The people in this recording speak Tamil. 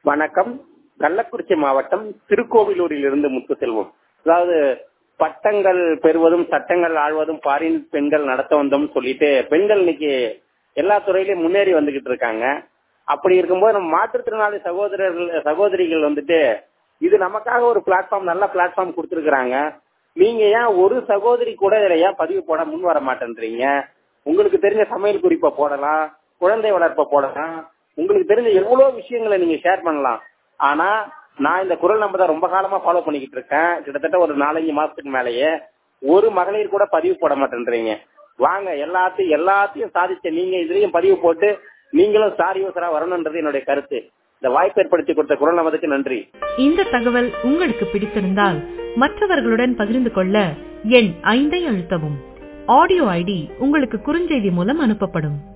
வணக்கம் கள்ளக்குறிச்சி மாவட்டம் திருக்கோவிலூரில் இருந்து முத்துசெல்வம் அதாவது பட்டங்கள் பெறுவதும் சட்டங்கள் ஆழ்வதும் பாரின் பெண்கள் நடத்த வந்தோம் சொல்லிட்டு பெண்கள் இன்னைக்கு எல்லா துறையிலயும் முன்னேறி வந்துகிட்டு இருக்காங்க அப்படி இருக்கும்போது நம்ம மாற்றுத்திறனாளி சகோதரர்கள் சகோதரிகள் வந்துட்டு இது நமக்காக ஒரு பிளாட்ஃபார்ம் நல்ல பிளாட்ஃபார்ம் கொடுத்துருக்காங்க நீங்க ஏன் ஒரு சகோதரி கூட இதுல ஏன் பதிவு போட முன் வர மாட்டேன்றீங்க உங்களுக்கு தெரிஞ்ச சமையல் குறிப்பை போடலாம் குழந்தை வளர்ப்பை போடலாம் உங்களுக்கு தெரிஞ்ச எவ்வளவு விஷயங்களை நீங்க ஷேர் பண்ணலாம் ஆனா நான் இந்த குரல் நம்பர் தான் ரொம்ப காலமா ஃபாலோ பண்ணிக்கிட்டு இருக்கேன் கிட்டத்தட்ட ஒரு நாலஞ்சு மாசத்துக்கு மேலேயே ஒரு மகளிர் கூட பதிவு போட மாட்டேன்றீங்க வாங்க எல்லாத்தையும் எல்லாத்தையும் சாதிச்ச நீங்க இதுலயும் பதிவு போட்டு நீங்களும் ஸ்டார் யூசரா வரணும்ன்றது என்னுடைய கருத்து இந்த வாய்ப்பு ஏற்படுத்தி கொடுத்த குரல் நமதுக்கு நன்றி இந்த தகவல் உங்களுக்கு பிடித்திருந்தால் மற்றவர்களுடன் பகிர்ந்து கொள்ள எண் ஐந்தை அழுத்தவும் ஆடியோ ஐடி உங்களுக்கு குறுஞ்செய்தி மூலம் அனுப்பப்படும்